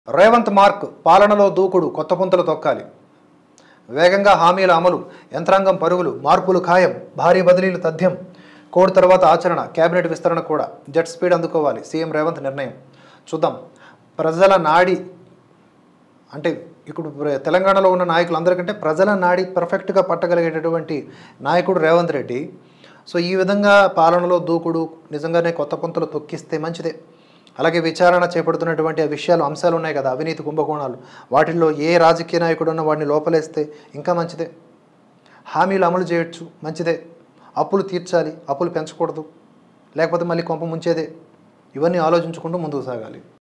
Revanth mark పాలనలో దూకుడు కొత్త పుంతలు తొక్కాలి వేగంగా హామీల అమలు యంత్రాంగం పరుగులు మార్పులు ఖాయం భారీ బదిలీలు తథ్యం కోడ్ తర్వాత ఆచరణ కేబినెట్ విస్తరణ కూడా జెట్ స్పీడ్ అందుకోవాలి సీఎం రేవంత్ నిర్ణయం చూద్దాం ప్రజల నాడి అంటే ఇప్పుడు ప్ర- తెలంగాణలో ఉన్న నాయకులందరికంటే ప్రజల నాడి పర్ఫెక్ట్గా పట్టగలిగేటటువంటి నాయకుడు రేవంత్ రెడ్డి సో ఈ విధంగా పాలనలో దూకుడు నిజంగానే కొత్త పుంతలు తొక్కిస్తే మంచిదే అలాగే విచారణ చేపడుతున్నటువంటి ఆ విషయాలు అంశాలు ఉన్నాయి కదా అవినీతి కుంభకోణాలు వాటిల్లో ఏ రాజకీయ నాయకుడు ఉన్నా వాడిని లోపలేస్తే ఇంకా మంచిదే హామీలు అమలు చేయొచ్చు మంచిదే అప్పులు తీర్చాలి అప్పులు పెంచకూడదు లేకపోతే మళ్ళీ కొంప ముంచేదే ఇవన్నీ ఆలోచించుకుంటూ ముందుకు సాగాలి